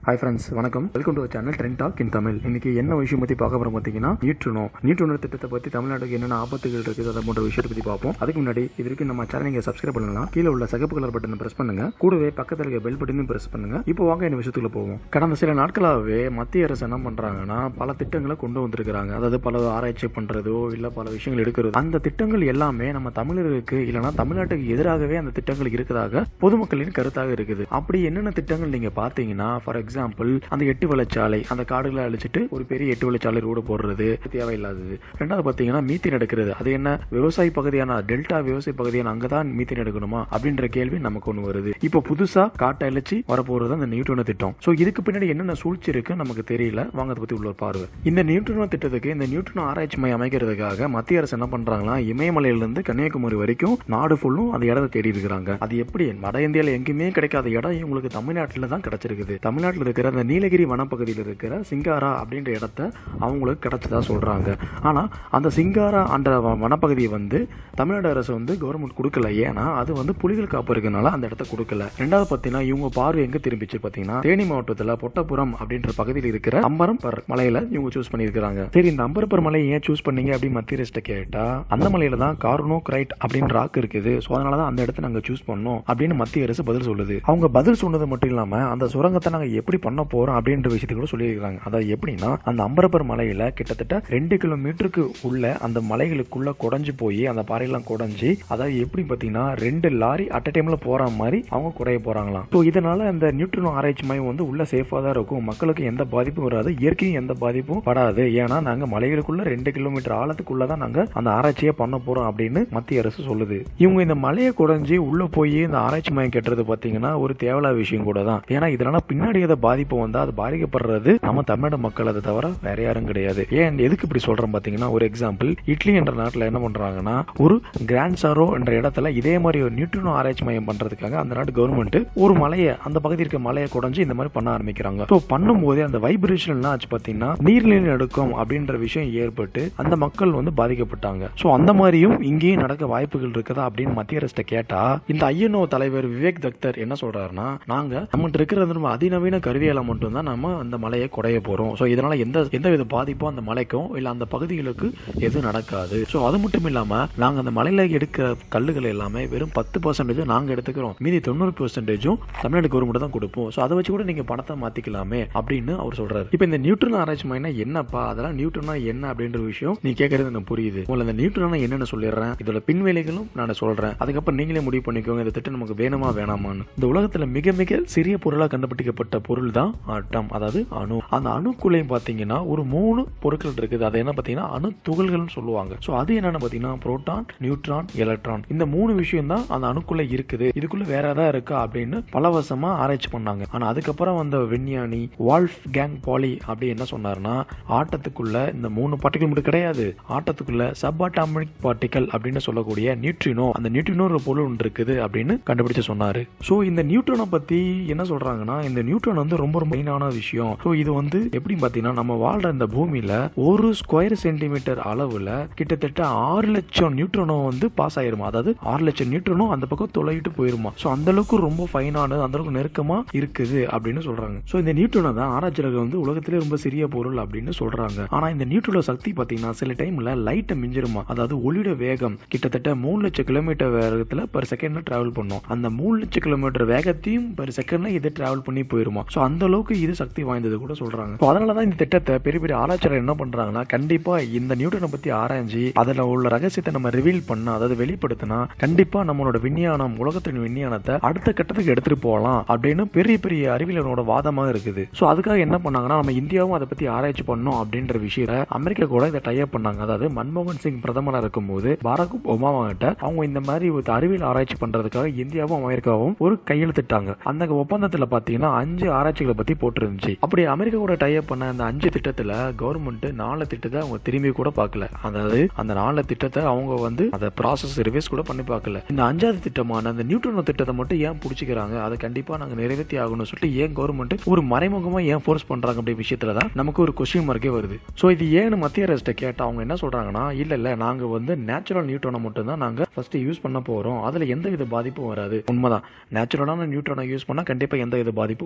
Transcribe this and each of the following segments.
hi friends வணக்கம் welcome to channel trend talk in Tamil இன்னைக்கு என்ன விஷயம் பற்றி பார்க்க போகிறோம் பார்த்தீங்கன்னா நியூட்ரினோ நியூட்ரினோ திட்டத்தை பற்றி தமிழ்நாட்டுக்கு என்னென்ன ஆபத்துகள் இருக்குது அதை போன்ற விஷயத்தை பற்றி பார்ப்போம் அதுக்கு முன்னாடி இது வரைக்கும் நம்ம சேனல் நீங்கள் சப்ஸ்கிரைப் பண்ணலாம் கீழே உள்ள சகப்பு கலர் பட்டனை பிரஸ் பண்ணுங்க கூடவே பக்கத்தில் இருக்க பெல் பட்டனையும் பிரஸ் பண்ணுங்க இப்போ வாங்க இந்த விஷயத்துக்குள்ள போவோம் கடந்த சில நாட்களாகவே மத்திய அரசு என்ன பண்ணுறாங்கன்னா பல திட்டங்களை கொண்டு வந்திருக்கிறாங்க அதாவது பல ஆராய்ச்சி பண்ணுறதோ இல்லை பல விஷயங்கள் எடுக்கிறதோ அந்த திட்டங்கள் எல்லாமே நம்ம தமிழர்களுக்கு இல்லைன்னா தமிழ்நாட்டுக்கு எதிராகவே அந்த திட்டங்கள் இருக்கிறதாக பொதுமக்களின் கருத்தாக இருக்குது அப்படி என்னென்ன திட்டங்கள் நீங்க பார்த்தீங்கன்னா ஃபார் எக்ஸாம்பிள் அந்த எட்டு வளச்சாலை அந்த காடுகளை அழிச்சிட்டு ஒரு பெரிய எட்டு வளச்சாலை ரோடு போடுறது தேவையில்லாதது ரெண்டாவது பார்த்தீங்கன்னா மீத்தேன் எடுக்கிறது அது என்ன விவசாய பகுதியான டெல்டா விவசாய பகுதியான அங்கதான் மீத்தேன் எடுக்கணுமா அப்படின்ற கேள்வி நமக்கு ஒன்று வருது இப்போ புதுசா காட்டை அழிச்சு வரப்போறது அந்த நியூட்ரனோ திட்டம் ஸோ இதுக்கு பின்னாடி என்னென்ன சூழ்ச்சி இருக்கு நமக்கு தெரியல வாங்க அதை பத்தி உள்ள ஒரு பார்வை இந்த நியூட்ரனோ திட்டத்துக்கு இந்த நியூட்ரனோ ஆராய்ச்சி மையம் அமைக்கிறதுக்காக மத்திய அரசு என்ன பண்றாங்கன்னா இமயமலையிலிருந்து கன்னியாகுமரி வரைக்கும் நாடு ஃபுல்லும் அந்த இடத்தை தேடி இருக்கிறாங்க அது எப்படி வட இந்தியாவில் எங்கேயுமே கிடைக்காத இடம் இவங்களுக்கு தமிழ்நாட்டில் தான் கிடைச்சிருக்குது தமிழ்நாட்டில் இருக்கிற அந்த நீலகிரி வனப்பகுதியில் இருக்கிற சிங்காரா அப்படின்ற இடத்த அவங்களுக்கு கிடைச்சதா சொல்றாங்க ஆனா அந்த சிங்காரா அந்த வ- வனப்பகுதியை வந்து தமிழ்நாடு அரசு வந்து கவர்மெண்ட் கொடுக்கல ஏன்னா அது வந்து புலிகள் காப்பு இருக்கனால அந்த இடத்த கொடுக்கல ரெண்டாவது பார்த்தீங்கன்னா இவங்க பார்வை எங்க திரும்பிச்சு பார்த்தீங்கன்னா தேனி மாவட்டத்தில் பொட்டப்புறம் அப்படின்ற பகுதியில் இருக்கிற அம்பரம்பர் மலையில இவங்க சூஸ் பண்ணியிருக்கிறாங்க சரி இந்த அம்பரப்பர் மலையை ஏன் சூஸ் பண்ணீங்க அப்படின்னு மத்திய அரசு கேட்டா அந்த மலையில தான் கார்னோ கிரைட் அப்படின்னு ராக் இருக்குது ஸோ அதனால தான் அந்த இடத்த நாங்க சூஸ் பண்ணோம் அப்படின்னு மத்திய அரசு பதில் சொல்லுது அவங்க பதில் சொன்னது மட்டும் இல்லாம அந்த சுரங்கத்தை நாங்க எப்படி பண்ண போறோம் அப்படின்ற விஷயத்தை கூட சொல்லியிருக்காங்க அதாவது எப்படின்னா அந்த அம்பரப்பர் மலையில கிட்டத்தட்ட ரெண்டு கிலோமீட்டருக்கு உள்ள அந்த மலைகளுக்குள்ள குடஞ்சு போய் அந்த பாறையெல்லாம் குடஞ்சி அதாவது எப்படி பாத்தீங்கன்னா ரெண்டு லாரி அட் டைம்ல போற மாதிரி அவங்க குறைய போறாங்களாம் ஸோ இதனால அந்த நியூட்ரினோ ஆராய்ச்சி மையம் வந்து உள்ள சேஃபா தான் இருக்கும் மக்களுக்கு எந்த பாதிப்பும் வராது இயற்கையும் எந்த பாதிப்பும் படாது ஏன்னா நாங்க மலைகளுக்குள்ள ரெண்டு கிலோமீட்டர் ஆழத்துக்குள்ள தான் நாங்க அந்த ஆராய்ச்சியை பண்ண போறோம் அப்படின்னு மத்திய அரசு சொல்லுது இவங்க இந்த மலையை குறைஞ்சி உள்ள போய் இந்த ஆராய்ச்சி மையம் கட்டுறது பாத்தீங்கன்னா ஒரு தேவையில்லாத விஷயம் கூட தான் ஏன்னா இதனால பின்னாடி ஏதாவது பாதிப்பு வந்தா அது பாதிக்கப்படுறது நம்ம தமிழ்நாடு மக்கள் அதை தவிர வேற யாரும் கிடையாது ஏன் எதுக்கு இப்படி சொல்றேன் பாத்தீங்கன்னா ஒரு எக்ஸாம்பிள் இட்லி என்ற நாட்டுல என்ன பண்றாங்கன்னா ஒரு கிராண்ட் சாரோ என்ற இடத்துல இதே மாதிரி ஒரு நியூட்ரினோ ஆராய்ச்சி மையம் பண்றதுக்காக அந்த நாட்டு கவர்மெண்ட் ஒரு மலையை அந்த பகுதி இருக்க மலையை குறைஞ்சு இந்த மாதிரி பண்ண ஆரம்பிக்கிறாங்க ஸோ பண்ணும்போதே அந்த வைப்ரேஷன் என்ன ஆச்சு பாத்தீங்கன்னா நீர்நிலை நடுக்கம் அப்படின்ற விஷயம் ஏற்பட்டு அந்த மக்கள் வந்து பாதிக்கப்பட்டாங்க ஸோ அந்த மாதிரியும் இங்கேயும் நடக்க வாய்ப்புகள் இருக்குதா அப்படின்னு மத்திய அரசு கேட்டா இந்த ஐஎன்ஓ தலைவர் விவேக் தக்தர் என்ன சொல்றாருன்னா நாங்க நம்மகிட்ட இருக்கிற அந்த அதிநவீன கருவியால மட்டும்தான் நம்ம அந்த மலையை குறைய போறோம் ஸோ இதனால எந்த எந்த வித பாதிப்பும் அந்த மலைக்கும் இல்ல அந்த பகுதிகளுக்கு எதுவும் நடக்காது ஸோ அது மட்டும் இல்லாம நாங்க அந்த மலையில எடுக்கிற கல்லுகள் எல்லாமே வெறும் பத்து பர்சன்டேஜ் நாங்க எடுத்துக்கிறோம் மீதி தொண்ணூறு பெர்சன்டேஜும் தமிழ்நாடு கவர்மெண்ட் தான் கொடுப்போம் ஸோ அதை வச்சு கூட நீங்க பணத்தை மாத்திக்கலாமே அப்படின்னு அவர் சொல்றாரு இப்போ இந்த நியூட்ரன் ஆராய்ச்சி மையம்னா என்னப்பா அதெல்லாம் நியூட்ரனா என்ன அப்படின்ற விஷயம் நீ கேட்கறது எனக்கு புரியுது உங்களை இந்த நியூட்ரனா என்னன்னு சொல்லிடுறேன் இதோட பின்வேலைகளும் நான் சொல்றேன் அதுக்கப்புறம் நீங்களே முடிவு பண்ணிக்கோங்க இந்த திட்டம் நமக்கு வேணுமா வேணாமான்னு இந்த உலகத்துல மிக மிக சிறிய பொருளா கண்டுபிடிக்கப்பட்ட பொருள் தான் ஆட்டம் அதாவது அணு அந்த அணுக்குள்ளையும் பாத்தீங்கன்னா ஒரு மூணு பொருட்கள் இருக்குது அது என்ன பாத்தீங்கன்னா அணு துகள்கள்னு சொல்லுவாங்க ஸோ அது என்னன்னு பாத்தீங்கன்னா புரோட்டான் நியூட்ரான் எலக்ட்ரான் இந்த மூணு விஷயம் தான் அந்த அணுக்குள்ள இருக்குது இதுக்குள்ள வேற ஏதாவது இருக்கா அப்படின்னு பல வருஷமா ஆராய்ச்சி பண்ணாங்க ஆனா அதுக்கப்புறம் வந்த விஞ்ஞானி வால்ஃப் கேங் பாலி அப்படி என்ன சொன்னாருன்னா ஆட்டத்துக்குள்ள இந்த மூணு பார்ட்டிகள் மட்டும் கிடையாது ஆட்டத்துக்குள்ள சப் அட்டாமிக் பார்ட்டிகல் அப்படின்னு சொல்லக்கூடிய நியூட்ரினோ அந்த நியூட்ரினோ ஒரு பொருள் ஒன்று இருக்குது அப்படின்னு கண்டுபிடிச்சு சொன்னாரு ஸோ இந்த நியூட்ரானை பத்தி என்ன சொல்றாங்கன்னா இந்த நியூட்ரான் வந்து ரொம்ப ரொம்ப மெயினான விஷயம் ஸோ இது வந்து எப்படி பாத்தீங்கன்னா நம்ம வாழ்ற இந்த பூமியில ஒரு ஸ்கொயர் சென்டிமீட்டர் அளவுல கிட்டத்தட்ட ஆறு லட்சம் நியூட்ரனோ வந்து பாஸ் ஆயிருமா அதாவது ஆறு லட்சம் நியூட்ரனோ அந்த பக்கம் தொலைவிட்டு போயிருமா ஸோ அந்த அளவுக்கு ரொம்ப ஃபைனானது அந்த அளவுக்கு நெருக்கமா இருக்குது அப்படின்னு சொல்றாங்க ஸோ இந்த நியூட்ரனை தான் ஆராய்ச்சியாளர்கள் வந்து உலகத்திலே ரொம்ப சிறிய பொருள் அப்படின்னு சொல்றாங்க ஆனா இந்த நியூட்ரனோட சக்தி பாத்தீங்கன்னா சில டைம்ல லைட்டை மிஞ்சிருமா அதாவது ஒளியோட வேகம் கிட்டத்தட்ட மூணு லட்சம் கிலோமீட்டர் வேகத்துல பர் செகண்ட்ல டிராவல் பண்ணும் அந்த மூணு லட்சம் கிலோமீட்டர் வேகத்தையும் பர் செகண்ட்ல இது டிராவல் பண்ணி போயிருமா ஸோ அந்த அளவுக்கு இது சக்தி வாய்ந்தது கூட சொல்றாங்க So அதனால தான் இந்த திட்டத்தை பெரிய பெரிய ஆராய்ச்சியாளர் என்ன பண்றாங்கன்னா கண்டிப்பா இந்த நியூட்டனை பத்தி ஆராய்ஞ்சு அதுல உள்ள ரகசியத்தை நம்ம ரிவீல் பண்ண அதாவது வெளிப்படுத்தினா கண்டிப்பா நம்மளோட விஞ்ஞானம் உலகத்தின் விஞ்ஞானத்தை அடுத்த கட்டத்துக்கு எடுத்துட்டு போகலாம் அப்படின்னு பெரிய பெரிய அறிவியலனோட வாதமாக இருக்குது ஸோ அதுக்காக என்ன பண்ணாங்கன்னா நம்ம இந்தியாவும் அதை பத்தி ஆராய்ச்சி பண்ணோம் அப்படின்ற விஷயத்த அமெரிக்கா கூட இதை டைப் பண்ணாங்க அதாவது மன்மோகன் சிங் பிரதமரா இருக்கும்போது பாரக் ஒபாமா கிட்ட அவங்க இந்த மாதிரி ஒரு அறிவியல் ஆராய்ச்சி பண்றதுக்காக இந்தியாவும் அமெரிக்காவும் ஒரு கையெழுத்திட்டாங்க அந்த ஒப்பந்தத்துல பாத்தீங்கன்னா அஞ்சு ஆராய்ச்சிகளை பத்தி போட்டிருந்துச்சு அப்படி அமெரிக்கா கூட டைப் பண்ண அந்த அஞ்சு திட்டத்துல கவர்மெண்ட் நாலு திட்டத்தை அவங்க திரும்பி கூட பார்க்கல அதாவது அந்த நாலு திட்டத்தை அவங்க வந்து அதை ப்ராசஸ் ரிவைஸ் கூட பண்ணி பார்க்கல இந்த அஞ்சாவது திட்டமான அந்த நியூட்ரனோ திட்டத்தை மட்டும் ஏன் பிடிச்சிக்கிறாங்க அதை கண்டிப்பா நாங்க நிறைவேற்றி ஆகணும்னு சொல்லிட்டு ஏன் கவர்மெண்ட் ஒரு மறைமுகமா ஏன் ஃபோர்ஸ் பண்றாங்க அப்படி விஷயத்துல தான் நமக்கு ஒரு கொஸ்டின் மார்க்கே வருது ஸோ இது ஏன்னு மத்திய அரசு கேட்டா அவங்க என்ன சொல்றாங்கன்னா இல்ல இல்ல நாங்க வந்து நேச்சுரல் நியூட்ரனை மட்டும் தான் நாங்க ஃபர்ஸ்ட் யூஸ் பண்ண போறோம் அதுல எந்த வித பாதிப்பும் வராது உண்மைதான் நேச்சுரலான நியூட்ரனை யூஸ் பண்ணா கண்டிப்பா எந்த வித பாதிப்பும் வராது நம்ம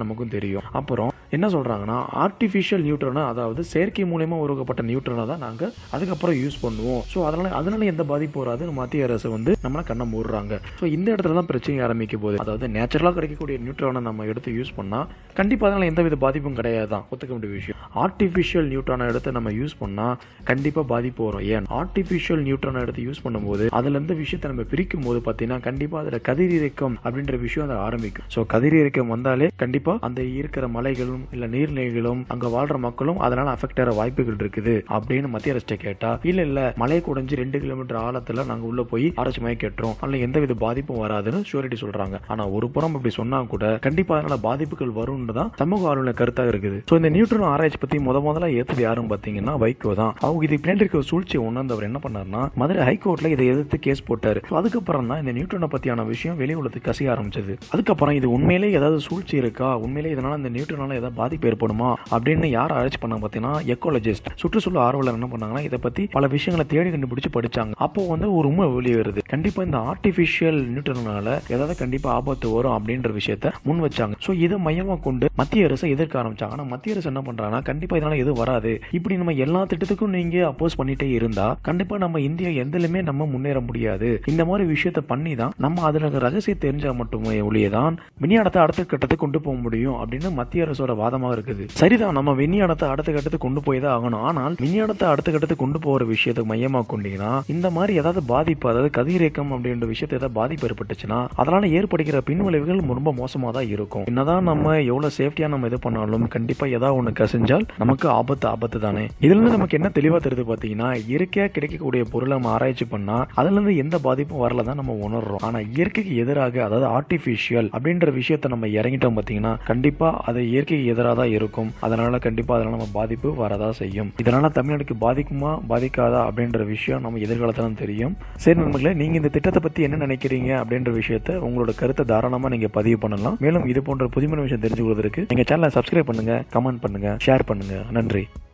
நமக்கும் தெரியும் அப்புறம் என்ன சொல்றாங்கன்னா ஆர்டிஃபிஷியல் நியூட்ரனை அதாவது செயற்கை மூலயமா உருவாக்கப்பட்ட நியூட்ரனை தான் நாங்க அதுக்கப்புறம் யூஸ் பண்ணுவோம் ஸோ அதனால அதனால எந்த பாதிப்பு வராதுன்னு மத்திய அரசு வந்து நம்மள கண்ணை மூடுறாங்க ஸோ இந்த இடத்துல தான் பிரச்சனை ஆரம்பிக்க போகுது அதாவது நேச்சுரலாக கிடைக்கக்கூடிய நியூட்ரானை நம்ம எடுத்து யூஸ் பண்ணா கண்டிப்பா அதனால எந்தவித பாதிப்பும் கிடையாது தான் ஒத்துக்க வேண்டிய விஷயம் ஆர்டிஃபிஷியல் நியூட்ரானை எடுத்து நம்ம யூஸ் பண்ணா கண்டிப்பா பாதிப்பு வரும் ஏன் ஆர்டிஃபிஷியல் நியூட்ரானை எடுத்து யூஸ் பண்ணும்போது அதுல இருந்து விஷயத்தை நம்ம பிரிக்கும் போது பார்த்தீங்கன்னா கண்டிப்பா அதுல கதிரியக்கம் அப்படின்ற விஷயம் அதை ஆரம்பிக்கும் ஸோ கதிரியக்கம் வந்தாலே கண்டிப்பா அந்த இருக்கிற மலைகளும் இல்ல நீர்நிலைகளும் அங்க வாழ்ற மக்களும் அதனால அஃபெக்ட் ஆகிற வாய்ப்புகள் இருக்குது அப்படின்னு மத்திய அரசு கேட்டா இல்ல இல்ல மலை குடைஞ்சு ரெண்டு கிலோமீட்டர் ஆழத்துல நாங்க உள்ள போய் ஆராய்ச்சி மைய கேட்டுறோம் அதுல எந்தவித பாதிப்பும் வராதுன்னு ஷூரிட்டி சொல்றாங்க ஆனா ஒரு புறம் இப்படி சொன்னா கூட கண்டிப்பா அதனால பாதிப்புகள் வரும்னு தான் சமூக ஆளுநர் கருத்தாக இருக்குது ஸோ இந்த நியூட்ரன் ஆராய்ச்சி பத்தி முத முதல்ல ஏத்தது யாரும் பாத்தீங்கன்னா வைகோ தான் அவங்க இது பின்னாடி இருக்க சூழ்ச்சியை உணர்ந்தவர் என்ன பண்ணாருன்னா மதுரை ஹைகோர்ட்ல இதை எதிர்த்து கேஸ் போட்டாரு So அதுக்கப்புறம் தான் இந்த நியூட்ரனை பத்தியான விஷயம் வெளி உலகத்துக்கு கசிய ஆரம்பிச்சது அதுக்கப்புறம் இது உண்மையிலே ஏதாவது சூழ்ச்சி இருக்கா உண்மையிலே இதனால இந்த நியூட்ரனால ஏதாவது பாதிப்பு ஏற்படுமா அப்படின்னு யார் ஆராய்ச்சி பண்ணாங்க பார்த்தீங்கன்னா எக்காலஜிஸ்ட் சுற்றுச்சூழல் ஆர்வலர் என்ன பண்ணாங்கன்னா இதை பத்தி பல விஷயங்களை தேடி கண்டுபிடிச்சு படிச்சாங்க அப்போ வந்து ஒரு உண்மை வெளியே வருது கண்டிப்பா இந்த ஆர்டிபிஷியல் நியூட்ரனால ஏதாவது கண்டிப்பா ஆபத்து வரும் அப்படின்ற விஷயத்த முன் வச்சாங்க ஸோ இதை மையமா கொண்டு மத்திய அரசு எதிர்க்க ஆரம்பிச்சாங்க ஆனா மத்திய அரசு என்ன பண்றாங்கன்னா கண்டிப்பா இதனால எதுவும் வராது இப்படி நம்ம எல்லா திட்டத்துக்கும் நீங்க அப்போஸ் பண்ணிட்டே இருந்தா கண்டிப்பா நம்ம இந்தியா எந்திலுமே நம்ம முன்னேற முடியாது இந்த மாதிரி விஷயத்த பண்ணி தான் நம்ம அதுல ரகசியம் தெரிஞ்சா மட்டுமே ஒளியதான் விஞ்ஞானத்தை அடுத்த கட்டத்துக்கு கொண்டு போக முடியும் அப்படின்னு மத்திய அரசோட வாதமாக இருக்குது சரிதான் நம்ம விஞ்ஞானத்தை அடுத்த கட்டத்துக்கு கொண்டு போய் தான் ஆகணும் ஆனால் விஞ்ஞானத்தை அடுத்த கட்டத்துக்கு கொண்டு போற விஷயத்தை மையமா கொண்டீங்கன்னா இந்த மாதிரி ஏதாவது பாதிப்பு அதாவது கதிரியக்கம் அப்படின்ற விஷயத்தை ஏதாவது பாதிப்பு ஏற்பட்டுச்சுன்னா அதனால ஏற்படுகிற பின்விளைவுகள் ரொம்ப மோசமா தான் இருக்கும் என்னதான் நம்ம எவ்வளவு சேஃப்டியா நம்ம இது பண்ணாலும் கண்டிப்பா ஏதாவது ஒண்ணு கசிஞ்சால் நமக்கு ஆபத்து ஆபத்து தானே இதுல இருந்து நமக்கு என்ன தெளிவா தெரியுது பாத்தீங்கன்னா இயற்கையா கிடைக்கக்கூடிய பொருளை நம்ம ஆராய்ச்சி பண்ணா அதுல இருந்து எந்த பாதிப்பும் வரல தான் நம்ம உணர்றோம் ஆனா இயற்கைக்கு எதிராக அதாவது ஆர்டிபிஷியல் அப்படின்ற விஷயத்த நம்ம இறங்கிட்டோம் பாத்தீங்கன்னா கண்டிப்பா அது இயற்கைக்கு எதிராக தான் இருக்கும் அதனால கண்டிப்பா அதனால நம்ம பாதிப்பு வரதா செய்யும் இதனால தமிழ்நாட்டுக்கு பாதிக்குமா பாதிக்காதா அப்படின்ற விஷயம் நம்ம எதிர்காலத்துல தான் தெரியும் சரி நண்பர்களே நீங்க இந்த திட்டத்தை பத்தி என்ன நினைக்கிறீங்க அப்படின்ற விஷயத்த உங்களோட கருத்தை தாராளமா நீங்க பதிவு பண்ணலாம் மேலும் இது போன்ற புதுமையான விஷயம் தெரிஞ்சு கொள்வதற்கு எங்க சேனலை சப்ஸ்கிரைப் பண்ணுங்க கமெண்ட் பண்ணுங்க ஷேர் பண்ணுங்க நன்றி